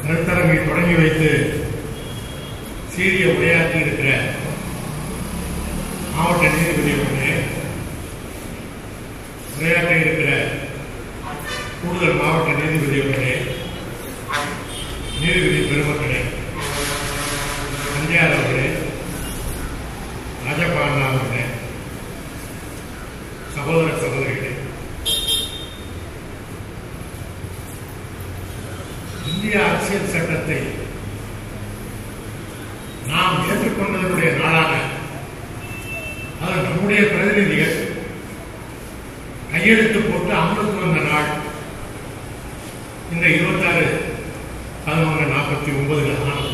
கருத்தரங்கை தொடங்கி வைத்து சீரிய உரையாற்றி இருக்கிற மாவட்ட நீதிபதி அவர்களே உரையாற்ற இருக்கிற கூடுதல் மாவட்ட நீதிபதி அவர்களே நீதிபதி பெருமக்களே நந்தியார் அவர்களே ராஜபாலா அவர்களே சகோதர சகோதரிகளே இந்திய அரசியல் சட்டத்தை நாம் ஏற்றுக்கொண்டதனுடைய நாளான அது நம்முடைய பிரதிநிதிகள் கையெழுத்து போட்டு அமலுக்கு வந்த நாள் இந்த இருபத்தாறு பதினொன்று நாற்பத்தி ஒன்பதுல ஆனது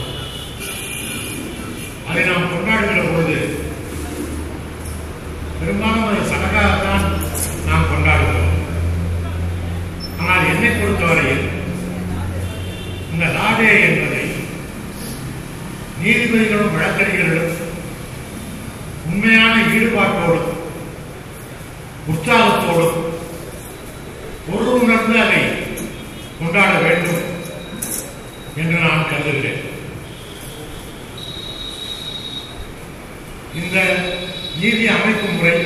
அதை நாம் கொண்டாடுகிற பொழுது பெரும்பாலும் அது சடங்காகத்தான் நாம் கொண்டாடுகிறோம் ஆனால் என்னை பொறுத்தவரையில் இந்த நாடே என்பதை நீதிபதிகளும் வழக்கறிஞர்களும் உண்மையான ஈடுபாட்டோடும் உற்சாகத்தோடும் ஒரு உணர்ந்து அதை கொண்டாட வேண்டும் என்று நான் கருதுகிறேன் இந்த நீதி அமைப்பு முறை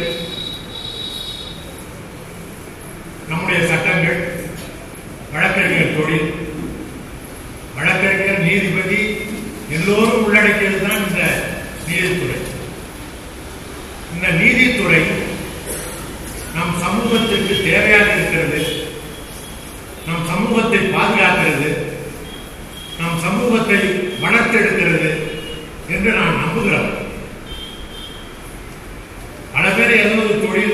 நம்முடைய சட்டங்கள் வழக்கறிஞர் தொழில் வழக்கறிஞர் நீதிபதி எல்லோரும் உள்ளடக்கியது தான் இந்த நீதித்துறை இந்த நீதித்துறை நம் சமூகத்திற்கு தேவையாக இருக்கிறது நம் சமூகத்தை பாதுகாக்கிறது நம் சமூகத்தை வளர்த்தெடுக்கிறது என்று நான் நம்புகிறோம் பல பேர் ஏதாவது தொழில்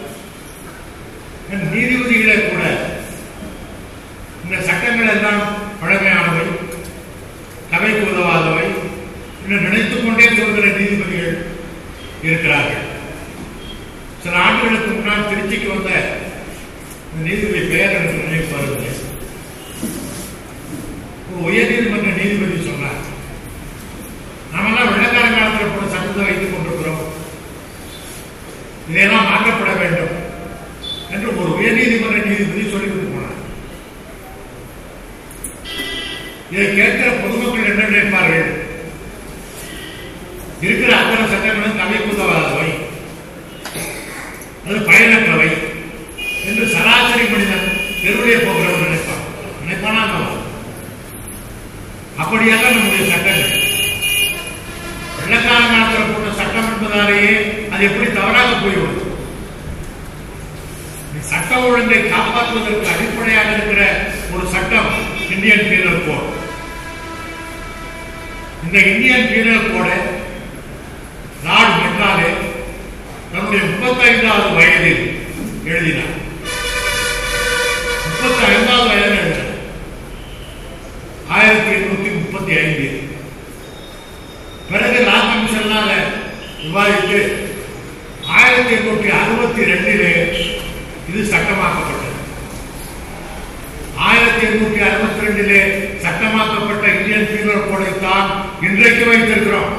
நீதிபதிகளே கூட இந்த சட்டங்கள் எல்லாம் பழமையானவை கவைக்கு உதவாதவை என்று நினைத்துக் கொண்டே சொல்கிற நீதிபதிகள் இருக்கிறார்கள் சில ஆண்டுகளுக்கு முன்னால் திருச்சிக்கு வந்த இந்த நீதிபதி பெயர் எனக்கு நினைவு வருது ஒரு உயர்நீதிமன்ற நீதிபதி சொன்னார் நாமெல்லாம் வெள்ளக்கார காலத்தில் போன சட்டத்தை வைத்துக் கொண்டிருக்கிறோம் இதையெல்லாம் மாற்றப்பட வேண்டும் என்று ஒரு உயர்நீதிமன்ற நீதிபதி சொல்லிவிட்டு போனார் இதை கேட்கிற பொதுமக்கள் என்ன நினைப்பார்கள் இருக்கிற அத்தனை சட்டங்களும் கவைக்கு உதவாதவை அது பயனற்றவை என்று சராசரி மனிதன் தெருவிலே போகிறவன் நினைப்பான் நினைப்பானா அல்லவா? அப்படியல்ல நம்முடைய சட்டங்கள் வெள்ளக்கார காலத்தில் போட்ட சட்டம் என்பதாலேயே அது எப்படி தவறாக போய்விடும் சட்ட ஒழுங்கை காப்பாற்றுவதற்கு அடிப்படையாக இருக்கிற ஒரு சட்டம் இந்தியன் பீனல் கோட் இந்த இந்தியன் பீனல் கோடை நாடு மெட்ராலே தன்னுடைய முப்பத்தைந்தாவது வயதில் எழுதினார் முப்பத்தி ஐந்தாவது வயதில் எழுதினார் ஆயிரத்தி எண்ணூத்தி முப்பத்தி ஐந்தில் பிறகு லா கமிஷனால விவாதித்து ஆயிரத்தி எண்ணூற்றி அறுபத்தி ரெண்டிலே இது சட்டமாக்கப்பட்டது ஆயிரத்தி எண்ணூற்றி அறுபத்தி ரெண்டிலே சட்டமாக்கப்பட்ட இந்தியன் பீனல் கோடை தான் இன்றைக்கு வைத்திருக்கிறோம்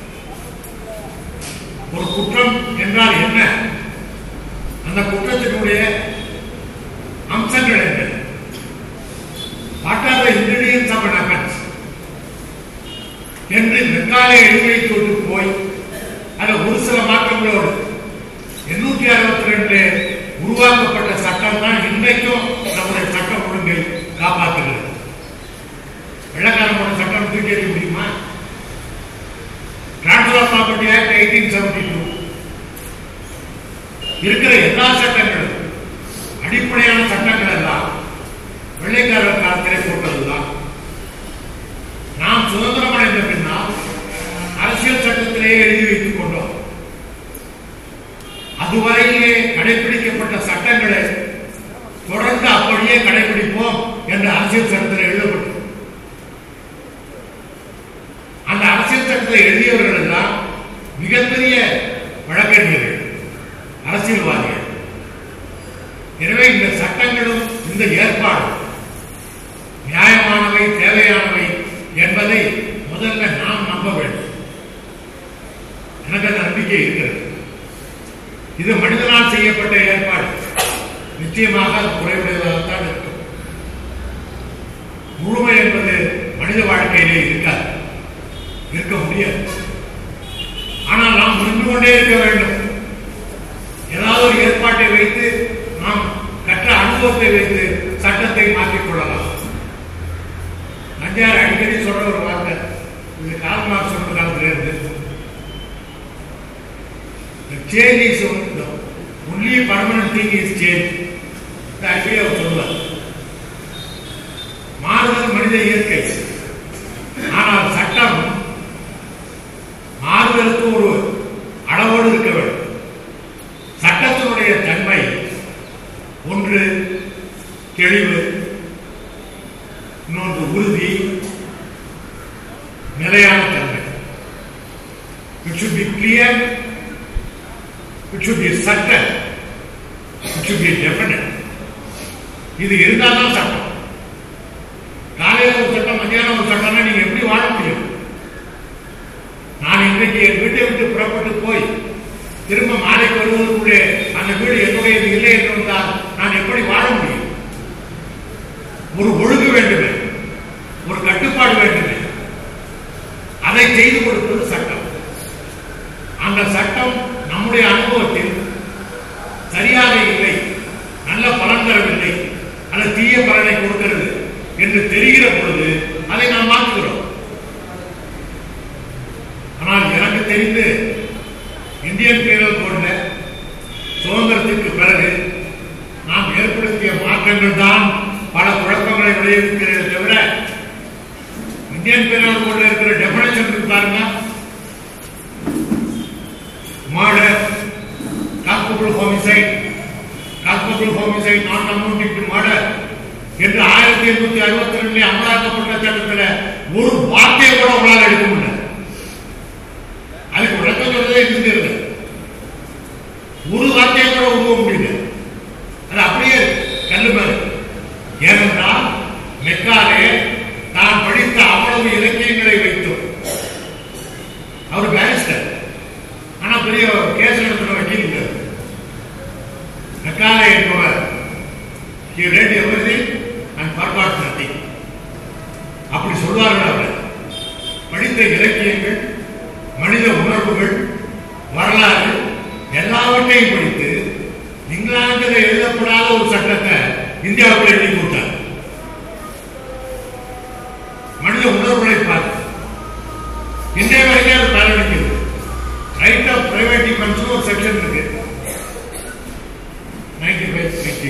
ஒரு குற்றம் என்றால் என்ன அந்த குற்றத்தினுடைய அம்சங்கள் என்ன what are the ingredients of an offence என்று மெக்காலே எழுதி வைத்து போய் அதில் ஒரு சில மாற்றங்களோடு எண்ணூற்றி அறுபத்தி ரெண்டு உருவாக்கப்பட்ட சட்டம் தான் இன்றைக்கும் நம்முடைய சட்ட ஒழுங்கை காப்பாற்றுகிறது வெள்ளக்காரனோட சட்டம் தூக்கி எறிய முடியுமா transfer property act eighteen seventy two இருக்கிற எல்லா சட்டங்களும் அடிப்படையான சட்டங்கள் எல்லாம் வெள்ளைக்காரர் காலத்திலே போட்டதுதான் நாம் சுதந்திரம் அடைந்த பின்னால் அரசியல் சட்டத்திலேயே எழுதி வைத்துக் கொண்டோம் அதுவரையிலே கடைபிடிக்கப்பட்ட சட்டங்களை தொடர்ந்து அப்படியே கடைபிடிப்போம் என்று அரசியல் சட்டத்தில் எழுதப்பட்டது அந்த அரசியல் சட்டத்தை எழுதியவர்கள் எல்லாம் மிகப்பெரிய வழக்கறிஞர்கள் அரசியல்வாதிகள் எனவே இந்த சட்டங்களும் இந்த ஏற்பாடும் நியாயமானவை தேவையானவை என்பதை முதல்ல நாம் நம்ப வேண்டும் எனக்கு அந்த நம்பிக்கை இருக்கிறது இது மனிதனால் செய்யப்பட்ட ஏற்பாடு நிச்சயமாக அது குறைவுடையதாகத்தான் இருக்கும் முழுமை என்பது மனித வாழ்க்கையிலே இருக்காது இருக்க முடியாது ஆனால் நாம் நின்று கொண்டே இருக்க வேண்டும் ஏதாவது ஒரு ஏற்பாட்டை வைத்து நாம் கற்ற அனுபவத்தை வைத்து சட்டத்தை மாற்றிக் கொள்ளலாம் நஞ்சார் அடிக்கடி சொல்ற ஒரு வார்த்தை இது கால் மார்க் சொன்ன காலத்துல இருந்து The change is the only permanent thing is change. இந்த அடிக்கடி அவர் சொல்லுவார் மாறுதல் மனித இயற்கை ஆனால் சட்டம் மாறுதலுக்கு ஒரு அளவோடு இருக்க வேண்டும் சட்டத்தினுடைய தன்மை ஒன்று தெளிவு இன்னொன்று உறுதி நிலையான தன்மை it should be clear it should be certain it should be definite இது இருந்தால்தான் சட்டம் காலையில ஒரு சட்டம் மத்தியானம் ஒரு சட்டம்னா நீங்க எப்படி வாழ முடியும் நான் இன்றைக்கு என் வீட்டை விட்டு புறப்பட்டு போய் திரும்ப மாலைக்கு வருவதற்குள்ளே அந்த வீடு என்னுடையது இல்லை என்று வந்தால் நான் எப்படி வாழ முடியும் ஒரு ஒழுங்கு வேண்டுமே ஒரு கட்டுப்பாடு வேண்டுமே அதை செய்து கொடுப்பது சட்டம் அந்த சட்டம் நம்முடைய அனுபவத்தில் சரியாக இல்லை நல்ல பலன் தரவில்லை அல்லது தீய பலனை கொடுக்கிறது என்று தெரிகிற பொழுது அதை நாம் மாற்றுகிறோம் ஆனால் எனக்கு தெரிந்து இந்தியன் பீனல் கோட்ல சுதந்திரத்திற்கு பிறகு நாம் ஏற்படுத்திய மாற்றங்கள் தான் பல குழப்பங்களை விளைவிக்கிறதே தவிர இந்தியன் பீனல் கோட்ல இருக்கிற டெபனேஷன் இருக்கு பாருங்க murder culpable homicide culpable homicide not amounting to murder என்று ஆயிரத்தி எண்ணூத்தி அறுபத்தி ரெண்டுல அமலாக்கப்பட்ட சட்டத்துல ஒரு வார்த்தையை கூட உங்களால் எடுக்க முடியல அதுக்கு விளக்கம் சொல்றதே இருந்தது ஒரு வார்த்தையை கூட உருவ முடியல அது அப்படியே கல்லு மேல ஏனென்றால் மெக்காலே தான் படித்த அவ்வளவு இலக்கியங்களை வைத்தோம் அவர் பேரிஸ்டர் ஆனா பெரிய கேஸ் நடத்துற வக்கீல் இல்லை மெக்காலே என்பவர் he read everything and forgot nothing அப்படி சொல்வார்கள் அவர் படித்த இலக்கியங்கள் மனித உணர்வுகள் வரலாறு எல்லாவற்றையும் படித்து இங்கிலாந்தில் எழுதப்படாத ஒரு சட்டத்தை இந்தியாவுக்கு எழுதி கொடுத்தார் மனித உணர்வுகளை பார்த்து இன்றைய வரைக்கும் அது பயனளிக்கிறது ரைட் ஆஃப் பிரைவேட் டிஃபென்ஸ் ஒரு செக்ஷன் இருக்கு நைன்டி ஃபைவ் நைன்டி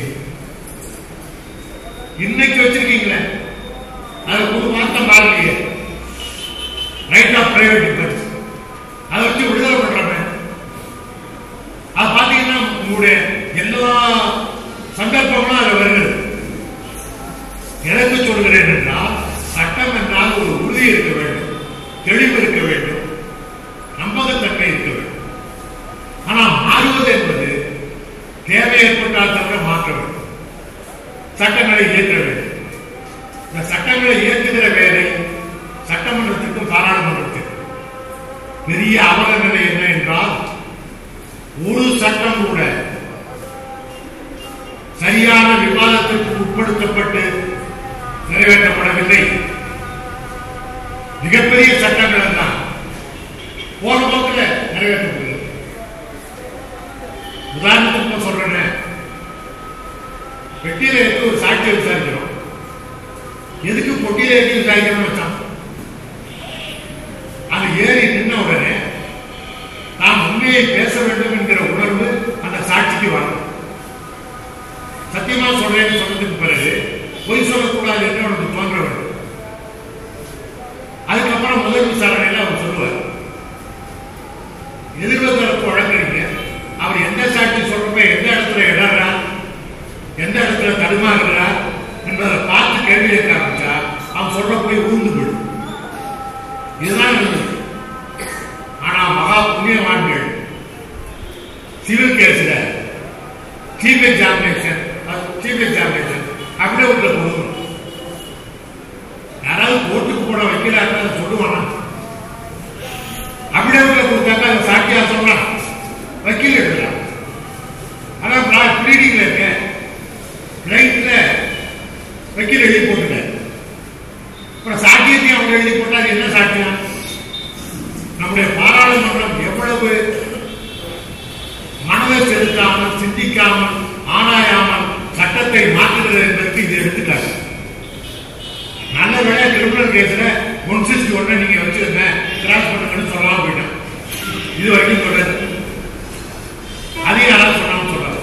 இன்னைக்கு வச்சிருக்கீங்களே அது ஒரு மாத்தம் பாருங்க ரைட் ஆஃப் பிரைவேட் டிஃபென்ஸ் அதை வச்சு விடுதலை பண்றாங்க அது பாத்தீங்கன்னா உங்களுடைய எல்லா சந்தர்ப்பங்களும் அது வருகிறது எதற்கு சொல்கிறேன் என்றால் சட்டம் என்றால் ஒரு உறுதி இருக்க வேண்டும் தெளிவு இருக்க வேண்டும் நம்பகத்தன்மை இருக்க வேண்டும் ஆனால் மாறுவது என்பது தேவை ஏற்பட்டால் தவிர மாற்ற வேண்டும் சட்டங்களை இயற்ற வேண்டும் இந்த சட்டங்களை இயற்றுகிற வேலை சட்டமன்றத்திற்கும் பாராளுமன்றத்திற்கும் பெரிய அவல நிலை என்ன என்றால் ஒரு சட்டம் கூட சரியான விவாதத்திற்கு உட்படுத்தப்பட்டு நிறைவேற்றப்படவில்லை மிகப்பெரிய சட்டங்கள் எல்லாம் போன போக்கில் நிறைவேற்றப்படுகிறது உதாரணத்துக்கு சொல்றேன் பெட்டியில எடுத்து ஒரு சாட்சியை விசாரிக்கிறோம் எதுக்கு பொட்டியில எடுத்து விசாரிக்கணும்னு வச்சான் அது ஏறி நின்ன உடனே நாம் உண்மையை பேச வேண்டும் என்கிற உணர்வு அந்த சாட்சிக்கு வரும் சத்தியமா சொல்றேன்னு சொன்னதுக்கு பிறகு பொய் சொல்லக்கூடாது என்று அவனுக்கு தோன்ற வேண்டும் அதுக்கப்புறம் முதல் விசாரணையில அவர் சொல்லுவார் எதிர்வதற்கு வழக்கறிஞர் அவர் எந்த சாட்சி சொல்றப்ப எந்த இடத்துல இடறார் எந்த இடத்துல தடுமாறுகிறார் என்பதை பார்த்து கேள்வி கேட்க ஆரம்பிச்சா அவன் சொல்ற போய் ஊர்ந்து போயிடும் இதுதான் நடந்தது ஆனா மகா புண்ணியவான்கள் சிவில் கேஸ்ல சீஃப் எக்ஸாமினேஷன் சீஃப் எக்ஸாமினேஷன் அப்படியே உள்ள கொடுக்கணும் யாராவது கோர்ட்டுக்கு போன வைக்கிறாங்க சொல்லுவானா அப்படியே உள்ள கொடுத்தாக்க அதை சாட்சியா சொல்லலாம் வக்கீல் எடுக்கலாம் ஆனா ப்ளீடிங்ல இருக்க ரைட்ல வக்கீல் எழுதி போட்டுட்டார் அப்புறம் சாட்சியை எழுதி போட்டால் என்ன சாட்சியம் நம்முடைய பாராளுமன்றம் எவ்வளவு மனதை செலுத்தாமல் சிந்திக்காமல் ஆராயாமல் சட்டத்தை மாற்றுகிறது என்பதற்கு இது எடுத்துக்காட்டு நல்ல வேலை கிரிமினல் கேஸ்ல ஒன் சிக்ஸ்டி ஒன்னை நீங்க வச்சிருங்க கிராஸ் பண்ணுங்கன்னு சொல்லாம போயிட்டேன் இது வரைக்கும் சொல்றது அதையும் யாராவது சொன்னாலும் சொல்றாரு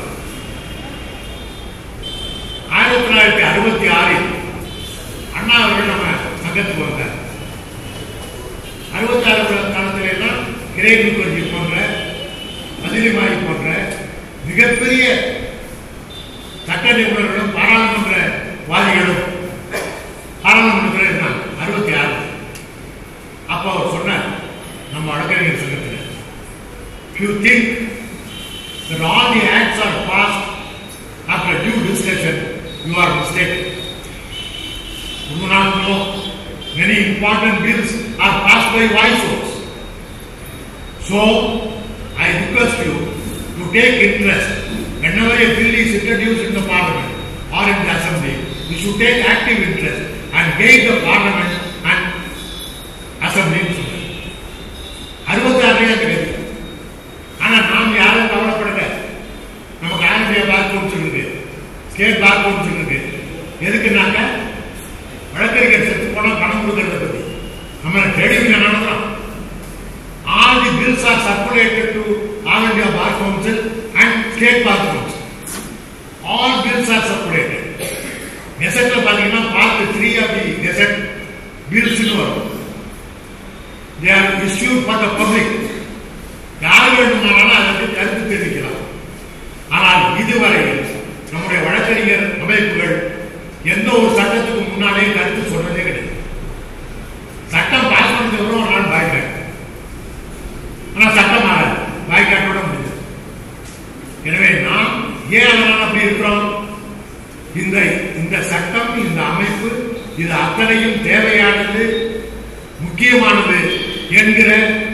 ஆயிரத்தி தொள்ளாயிரத்தி அறுபத்தி ஆறில் அண்ணா அவர்கள் நம்ம சங்கத்துக்கு வந்தார் அறுபத்தாறு காலத்துல எல்லாம் கிரே முகர்ஜி போன்ற மதிலிமாரி போன்ற மிகப்பெரிய சட்ட நிபுணர்களும் பாராளுமன்ற வாதிகளும் பாராளுமன்றத்தில் இருந்தாங்க அறுபத்தி ஆறு அப்போ அவர் சொன்னார் நம்ம வழக்கறிஞர் சங்கத்தில் you think that all the acts are passed after due discussion, you are mistaken. You do not know many important bills are passed by voice votes. So, I request you to take interest whenever a bill is introduced in the parliament or in the assembly. You should take active interest and guide the parliament and assembly. அறுபத்தாறுலேயே அந்த கருத்து ஆனா நாம் யாரும் கவலைப்படல நமக்கு ஆயிரம் bar council இருக்கு ஸ்டேட் பார் கவுன்சில் இருக்கு எதுக்குனாக்க வழக்கறிஞர் செத்து போனா பணம் கொடுக்கறத பத்தி நம்ம கேள்வி நடந்தோம் all the bills are circulated to all India bar council and state bar council all bills are circulated கெசட்ல பாத்தீங்கன்னா part three of the gazette பில்ஸ்னு வரும் they are issued for the public யார் வேண்டுமானாலும் அதற்கு கருத்து தெரிவிக்கலாம் ஆனால் இதுவரை நம்முடைய வழக்கறிஞர் அமைப்புகள் எந்த ஒரு சட்டத்துக்கு முன்னாலே கருத்து சொன்னதே கிடையாது சட்டம் பாஸ் பண்ணதுக்கு அப்புறம் ஒரு நாள் பாய்க்காட் ஆனா சட்டம் மாறாது பாய்க்காட்டோட முடிஞ்சது எனவே நாம் ஏன் அதனால் அப்படி இருக்கிறோம் இந்த இந்த சட்டம் இந்த அமைப்பு இது அத்தனையும் தேவையானது முக்கியமானது என்கிற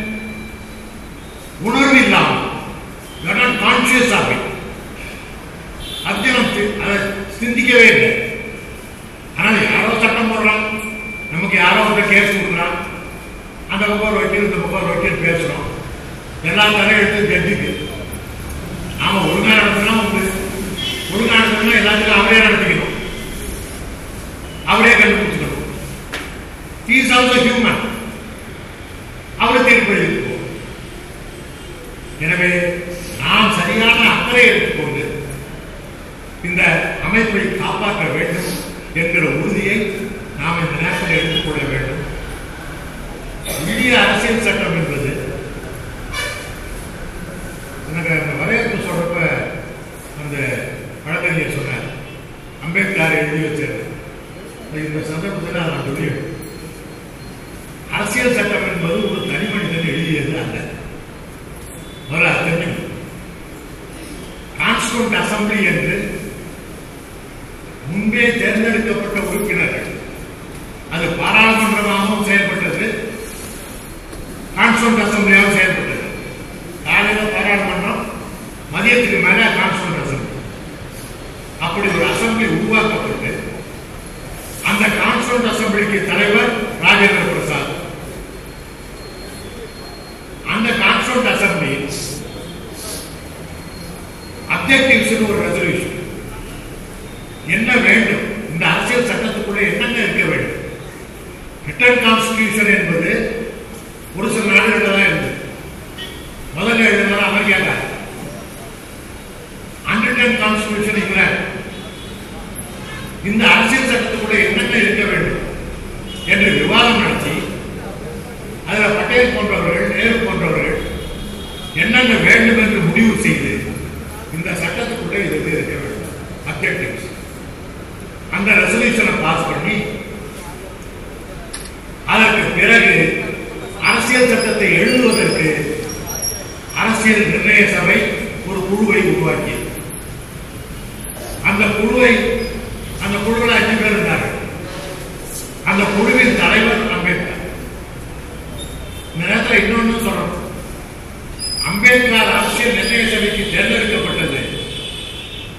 உணர்வு இல்லாமல் கான்சியஸ் ஆக அத்தியம் அதை சிந்திக்கவே இல்லை ஆனால் யாரோ சட்டம் போடுறான் நமக்கு யாரோ ஒரு கேஸ் கொடுக்குறான் அந்த பக்கம் ஒரு வக்கீல் இந்த பக்கம் ஒரு வக்கீல் பேசுறோம் எல்லா தலையெழுத்து ஜட்ஜுக்கு நாம ஒழுங்கா நடத்தினா உண்டு ஒழுங்கா நடத்தணும்னா எல்லாத்துக்கும் அவரே நடத்திக்கணும் அவரே கண்டுபிடிச்சுக்கணும் இஸ் ஆல்சோ ஹியூமன் அவரை தீர்ப்பு எழுதிட்டு எனவே நாம் சரியான அக்கறை எடுத்துக்கொண்டு இந்த அமைப்பை காப்பாற்ற வேண்டும் என்கிற உறுதியை நாம் இந்த நேரத்தில் எடுத்துக்கொள்ள வேண்டும் இந்திய அரசியல் சட்டம் என்பது எனக்கு அந்த வரவேற்பு சொல்றப்ப அந்த வழக்கறிஞர் சொன்னார் அம்பேத்கர் எழுதி வச்சார் இந்த சந்தர்ப்பத்தில் நான் சொல்லிடுவேன் அரசியல் சட்டம் என்பது ஒரு தனி மனிதன் எழுதியது அல்ல முதல்ல தெரியும் கான்ஸ்டியூண்ட் அசம்பிளி என்று முன்பே தேர்ந்தெடுக்கப்பட்ட உறுப்பினர்கள் அது பாராளுமன்றமாகவும் செயல்பட்டது கான்ஸ்டியூண்ட் அசம்பிளியாகவும் செயல்பட்டது காலையில பாராளுமன்றம் மதியத்துக்கு மேல கான்ஸ்டியூண்ட் அசம்பிளி அப்படி ஒரு அசம்பிளி உருவாக்கப்பட்டு அந்த கான்ஸ்டியூண்ட் அசம்பிளிக்கு தலைவர் ராஜேந்திர பிரசாத் அந்த கான்ஸ்டியூண்ட் அசம்பிளி அப்ஜெக்டிவ்ஸ் ஒரு ரெசல்யூஷன் என்ன வேண்டும் இந்த அரசியல் சட்டத்துக்குள்ள என்னென்ன இருக்க வேண்டும் ரிட்டர்ன் கான்ஸ்டிடியூஷன் என்பது ஒரு சில நாடுகளில் தான் இருந்தது முதல்ல எழுதுனது அமெரிக்கால அன்ரிட்டன் கான்ஸ்டிடியூஷன் இங்கிலாந்து இந்த அரசியல் சட்டத்துக்குள்ள என்னென்ன இருக்க வேண்டும் என்று விவாதம் நடத்தி அதில் பட்டேல் போன்றவர்கள் நேரு போன்றவர்கள் என்னென்ன வேண்டும் என்று முடிவு செய்து இந்த சட்டத்துக்குள்ளே இது இருக்க வேண்டும் அப்ஜெக்டிவ்ஸ் அந்த ரெசல்யூஷனை பாஸ் பண்ணி அதற்கு பிறகு அரசியல் சட்டத்தை எழுதுவதற்கு அரசியல் நிர்ணய சபை ஒரு குழுவை உருவாக்கியது அந்த குழுவை அந்த குழுவில் அஞ்சு பேர் இருந்தார்கள் அந்த குழுவின் தலைவர் அம்பேத்கர் இந்த நேரத்தில் இன்னொன்னு சொல்லணும் அம்பேத்கர் அரசியல் நிர்ணய சபைக்கு தேர்ந்தெடுக்கப்பட்டது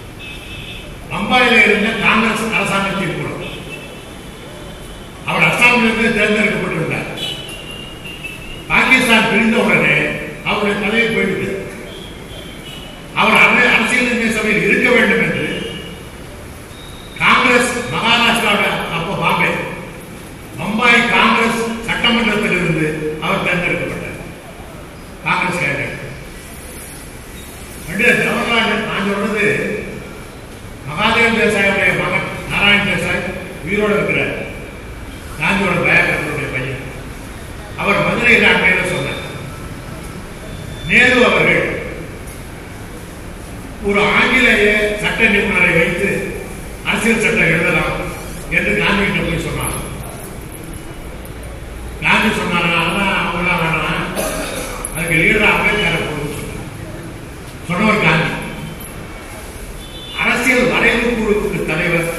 பம்பாயில இருந்த காங்கிரஸ் அரசாங்கத்தின் மூலம் அவர் அஸ்ஸாம் சட்டமன்றத்தில் தேர்ந்தெடுக்கப்பட்டிருந்தார் பாகிஸ்தான் பிரிந்த உடனே அவருடைய பதவி போய்விட்டது அவர் அர- அரசியல் நிர்ணய சபையில் இருக்க வேண்டும் என்று காங்கிரஸ் மகாராஷ்டிராவில் அப்போ பாம்பே பம்பாய் காங்கிரஸ் சட்டமன்றத்திலிருந்து அவர் தேர்ந்தெடுக்கப்பட்டார் காங்கிரஸ் கேண்டேட் பண்டிதர் ஜவஹர்லால் நேரு- நான் சொல்றது மகாதேவ் தேசாயுடைய மகன் நாராயண் தேசாய் உயிரோடு இருக்கிறார் காந்தியோட பயக்கருடைய பையன் அவர் மதுரையில் அண்மையில சொன்னார் நேரு அவர்கள் ஒரு ஆங்கிலேய சட்ட நிபுணரை வைத்து அரசியல் சட்டம் எழுதலாம் என்று காந்திகிட்ட போய் சொன்னார் காந்தி சொன்னாரா அதான் அவங்களாம் வேணாம் அதுக்கு லீடர் அம்பேத்கரை போடுன்னு சொன்னார் சொன்னவர் காந்தி அரசியல் வரைவு குழுவுக்கு தலைவர்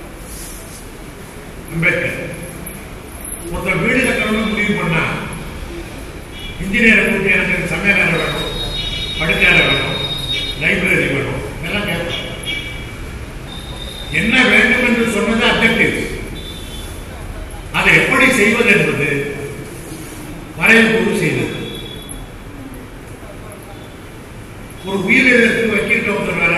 அம்பேத்கர் ஒருத்தர் வீடு கட்டணும்னு முடிவு பண்ணா இன்ஜினியரை கூட்டி எனக்கு சமையலறை வேணும் படுக்கையறை வேணும் லைப்ரரி வேணும் இதெல்லாம் கேட்பாங்க என்ன வேண்டும் என்று சொன்னது அப்ஜெக்டிவ் அதை எப்படி செய்வது என்பது வரைவு குழு செய்தது ஒரு உயிர் எழுதுறதுக்கு வக்கீல் ஒருத்தர் வேற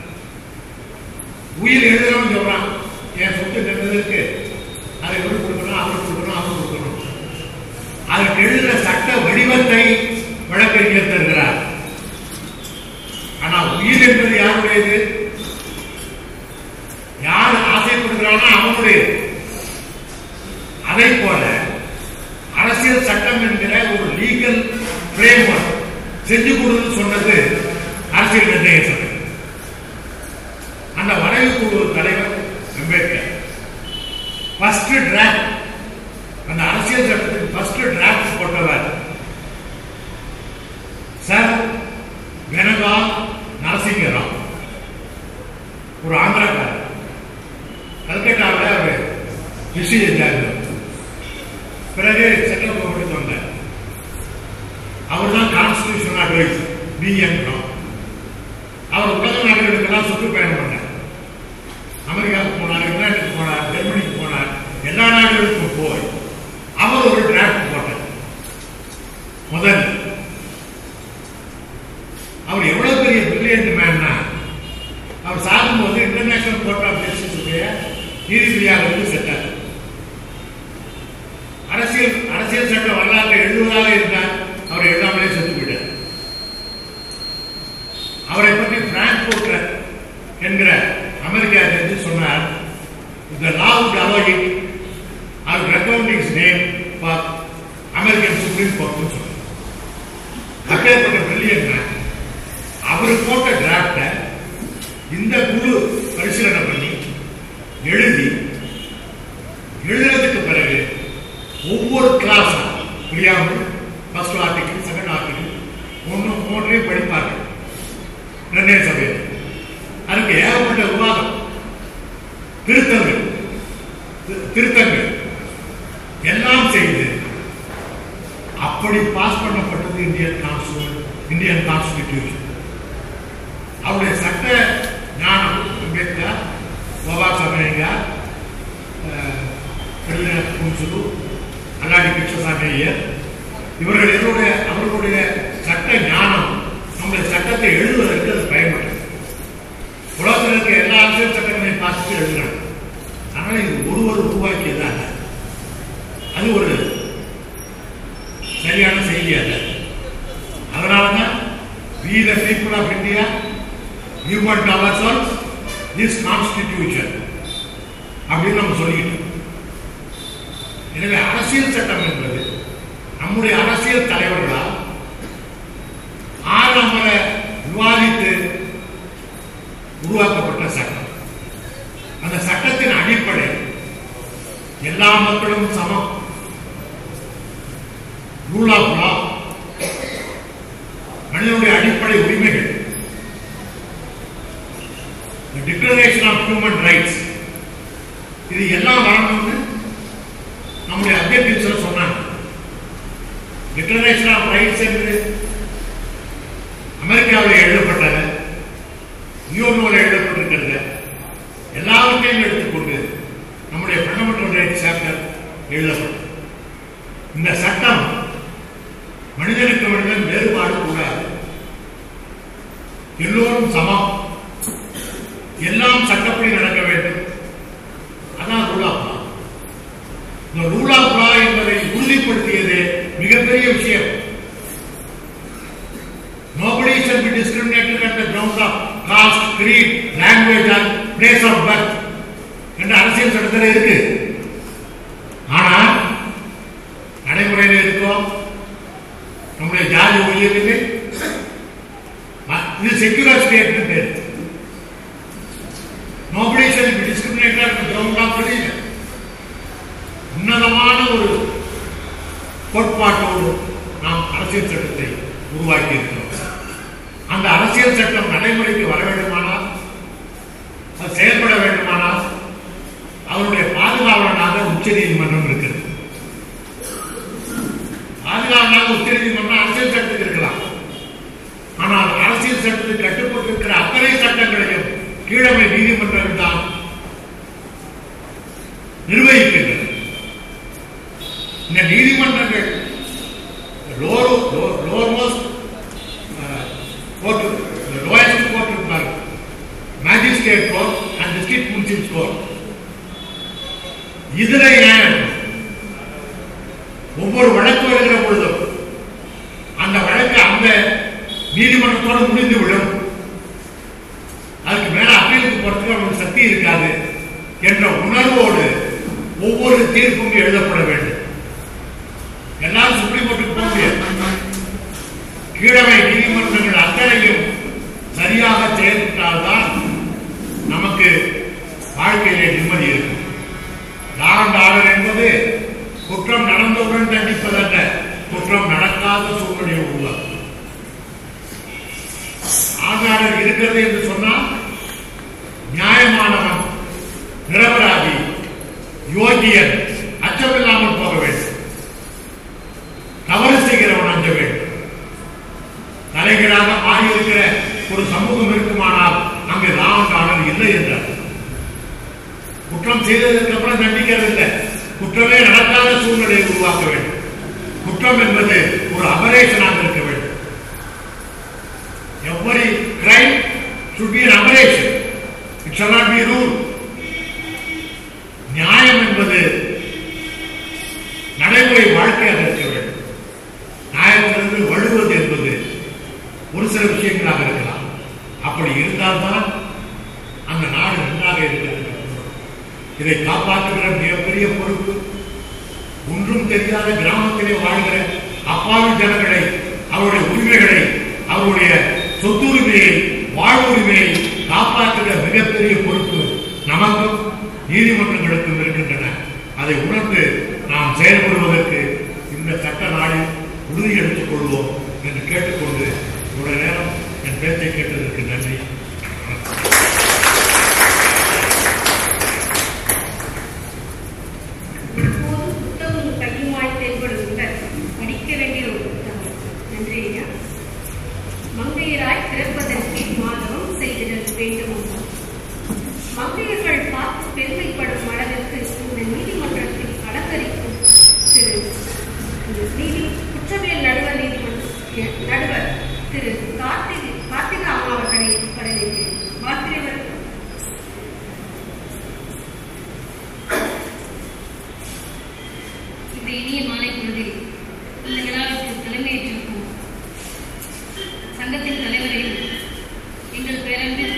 உயிர் எழுதுறவன் சொல்றான் என் சொத்து நின்றதற்கு அதை இவரு கொடுக்கணும் அவர் கொடுக்கணும் அவர் கொடுக்கணும் அதற்கு எழுதுற சட்ட வடிவத்தை வழக்கறிஞர் தருகிறார் ஆனா உயிர் என்பது யாருடையது யார் ஆசைப்படுகிறானோ அவனுடையது அதை போல அரசியல் சட்டம் என்கிற ஒரு லீகல் பிரேம்வொர்க் செஞ்சு கொடுன்னு சொன்னது அரசியல் நிர்ணய சபை அந்த வரைவு குழு தலைவர் அம்பேத்கர் ஃபர்ஸ்ட் டிராஃப்ட் அந்த அரசியல் சட்டத்துக்கு ஃபர்ஸ்ட் டிராஃப்ட் போட்டவர் சார் வெனகால் நரசிங்கராவ் ஒரு ஆந்திராக்காரர் கல்கட்டாவில் அவர் ஹிஸ்டரி செஞ்சாரு பிறகு சென்ட்ரல் கவர்மெண்ட் வந்தார் அவர் தான் கான்ஸ்டிடியூஷன் அட்வைஸ் பிஎன் அவர் உலக நாடுகளுக்கெல்லாம் சுற்றுப்பயணம் பண்ணார் அமெரிக்காவுக்கு போனார் இங்கிலாந்துக்கு போனார் ஜெர்மனிக்கு போனார் எல்லா நாடுகளுக்கும் போய் அவர் ஒரு டிராஃப்ட் போட்டார் முதல் அவர் எவ்வளவு பெரிய பிரில்லியன்ட் மேன்னா அவர் சாகும்போது இன்டர்நேஷனல் கோர்ட் ஆஃப் ஜஸ்டிஸுடைய நீதிபதியாக இருந்து செட்டார் அரசியல் அரசியல் சட்ட வரலாற்றை எழுதுவதாக இருந்தார் அவர் எழுதாமலே செத்து விட்டார் அவரை பற்றி பிராங்க்ஃபோர்ட் என்கிற அமெரிக்க ஜட்ஜி சொன்னார் இந்த லா would allow it I would recommend his name for American Supreme Court னு சொன்னார் அப்பேற்பட்ட பிரில்லியன் மேன் அவர் போட்ட டிராப்ட இந்த குழு பரிசீலனை பண்ணி எழுதி எழுதுறதுக்கு பிறகு ஒவ்வொரு கிளாஸ் புரியாமல் ஃபர்ஸ்ட் ஆர்டிகிள் செகண்ட் ஆர்டிகிள் ஒன்று மூன்றையும் படிப்பார்கள் நிர்ணய சபையில் அதுக்கு ஏகப்பட்ட விவாதம் திருத்தங்கள் தி- திருத்தங்கள் எல்லாம் செய்து அப்படி பாஸ் பண்ணப்பட்டது இந்தியன் கான்ஸ்டியூஷன் இந்தியன் கான்ஸ்டிடியூஷன் அவருடைய சட்ட ஞானம் அம்பேத்கர் கோபா சமயங்கா குன்சுடு அல்லாடி கிருஷ்ணசாமி ஐயர் இவர்கள் என்னுடைய அவர்களுடைய சட்ட ஞானம் நம்முடைய சட்டத்தை எழுதுவதற்கு அது பயன்பட்டது உலகத்தில் இருக்க எல்லா அரசியல் சட்டங்களையும் பார்த்துட்டு எழுதுறாங்க ஆனால் இது ஒருவர் உருவாக்கியதாக அது ஒரு சரியான செய்தி அல்ல அதனால தான் we the people of India give unto ourselves this constitution அப்படின்னு நம்ம சொல்லிக்கிட்டோம் எனவே அரசியல் சட்டம் என்பது நம்முடைய அரசியல் தலைவர்களால் ஆறாம் முறை விவாதித்து உருவாக்கப்பட்ட சட்டம் அந்த சட்டத்தின் அடிப்படை எல்லா மக்களும் சமம் ரூல் ஆஃப் லா மனிதனுடைய அடிப்படை உரிமைகள் டிக்ளரேஷன் ஆஃப் ஹியூமன் ரைட்ஸ் இது எல்லாம் வரணும்னு நம்முடைய அப்ஜெக்டிவ்ஸ்ல சொன்னாங்க டிக்ளரேஷன் ஆஃப் ரைட்ஸ் என்று அமெரிக்காவில் எழுதப்பட்டது யூஎன்ஓவில் எழுதப்பட்டிருக்கிறது எல்லாவற்றையும் எடுத்துக்கொண்டு நம்முடைய ஃபண்டமெண்டல் ரைட்ஸ் சாப்டர் எழுதப்பட்டது இந்த சட்டம் மனிதனுக்கு மனிதன் வேறுபாடு கூடாது எல்லோரும் சமம் எல்லாம் சட்டப்படி நடக்க வேண்டும் அதான் ரூல் ஆஃப் லா இந்த ரூல் ஆஃப் லா என்பதை உறுதிப்படுத்தியது மிகப்பெரிய விஷயம் Nobody shall be discriminated on the grounds of caste, creed, language or place of birth என்ற அரசியல் சட்டத்தில் இருக்கு ஆனா நடைமுறையில் இருக்கோம் நம்முடைய ஜாதி ஒழியவில்லை அ- இது செக்யூலர் ஸ்டேட் பேர் nobody shall be discriminated on the ground of religion உன்னதமான ஒரு கோட்பாட்டோடு நாம் அரசியல் சட்டத்தை உருவாக்கி இருக்கிறோம் அந்த அரசியல் சட்டம் நடைமுறைக்கு வர வேண்டுமானால் அது செயல்பட வேண்டுமானால் அவருடைய பாதுகாவலனாக உச்ச நீதிமன்றம் இருக்கிறது பாதுகாவலனாக உச்ச நீதிமன்றம் அரசியல் சட்டத்துக்கு இருக்கலாம் ஆனால் அரசியல் சட்டத்துக்கு கட்டுப்பட்டிருக்கிற அத்தனை சட்டங்களையும் கீழமை நீதிமன்றம் தான் நிர்வகிக்கின்றன இந்த நீதிமன்றங்கள் lower lower most court lowest court இருப்பாங்க magistrate court and district municipal court இதுல ஏன் ஒவ்வொரு வழக்கு வருகிற பொழுதும் அந்த வழக்கு அந்த நீதிமன்றத்தோடு முடிந்து விடும் அதுக்கு மேல அப்பீலுக்கு போறதுக்கு அவங்களுக்கு சக்தி இருக்காது என்ற உணர்வோடு ஒவ்வொரு தீர்ப்பும் எழுதப்பட வேண்டும் எல்லாரும் சுப்ரீம் கோர்ட்டுக்கு போக முடியாது கீழமை நீதிமன்றங்கள் அத்தனையும் சரியாக செயல்பட்டால்தான் நமக்கு வாழ்க்கையிலே நிம்மதி இருக்கும் லாண்ட் ஆர்டர் என்பது குற்றம் நடந்தவுடன் தண்டிப்பதல்ல குற்றம் நடக்காத சூழ்நிலையை உருவாக்கும் ஆதாரம் இருக்கிறது என்று சொன்னால் நியாயமானவன் நிரபராதி யோகியன் அச்சமில்லாமல் போக வேண்டும் தவறு செய்கிறவன் அஞ்ச வேண்டும் தலைகளாக மாறி இருக்கிற ஒரு சமூகம் இருக்குமானால் அங்கு லாண்ட் ஆர்டர் இல்லை என்றார் குற்றம் செய்ததற்கு அப்புறம் தண்டிக்கிறது இல்லை குற்றமே நடக்காத சூழ்நிலையை உருவாக்க வேண்டும் குற்றம் என்பது ஒரு அபரேஷனாக இருக்க வேண்டும் every crime should be an aberration it shall not be a rule நியாயம் என்பது நடைமுறை வாழ்க்கையாக இருக்க வேண்டும் நியாயத்திலிருந்து வழுவது என்பது ஒரு சில விஷயங்களாக இருக்கலாம் அப்படி இருந்தால்தான் அந்த நாடு நன்றாக இருக்கிறது இதை காப்பாற்றுகிற மிகப்பெரிய பொறுப்பு ஒன்றும் தெரியாத கிராமத்திலே வாழ்கிற அப்பாவி ஜனங்களை அவருடைய உரிமைகளை அவருடைய சொத்துரிமையை வாழ்வுரிமையை காப்பாற்றுகிற மிகப்பெரிய பொறுப்பு நமக்கும் நீதிமன்றங்களுக்கும் இருக்கின்றன அதை உணர்ந்து நாம் செயல்படுவதற்கு இந்த சட்ட நாளில் உறுதி எடுத்துக் கொள்வோம் என்று கேட்டுக்கொண்டு இவ்வளவு நேரம் என் பேச்சை கேட்டதற்கு நன்றி இப்போது புத்தகம் கையுமாய் தென்படுங்கள் படிக்க வேண்டிய ஒரு புத்தகம் நன்றி ஐயா மங்கையராய் பிறப்பதற்கு மாதவம் செய்திடல் வேண்டும் மங்கையர்கள் பார்த்து பெருமைப்படும் அளவிற்கு இந்த நீதிமன்றத்தில் அலங்கரிக்கும் திரு திரு நீதி குற்றவியல் நடுவர் நீதிமன்ற நடுவர் திரு கார்த்திக் கார்த்திகா அம்மா அவர்களை வரவேற்கிறேன் வாழ்த்துகிறேன் இந்த இனிய மாலை பொழுதில் இந்த விழாவிற்கு தலைமையேற்றிருக்கும் சங்கத்தின் தலைவரையும் எங்கள் பேரன்பில்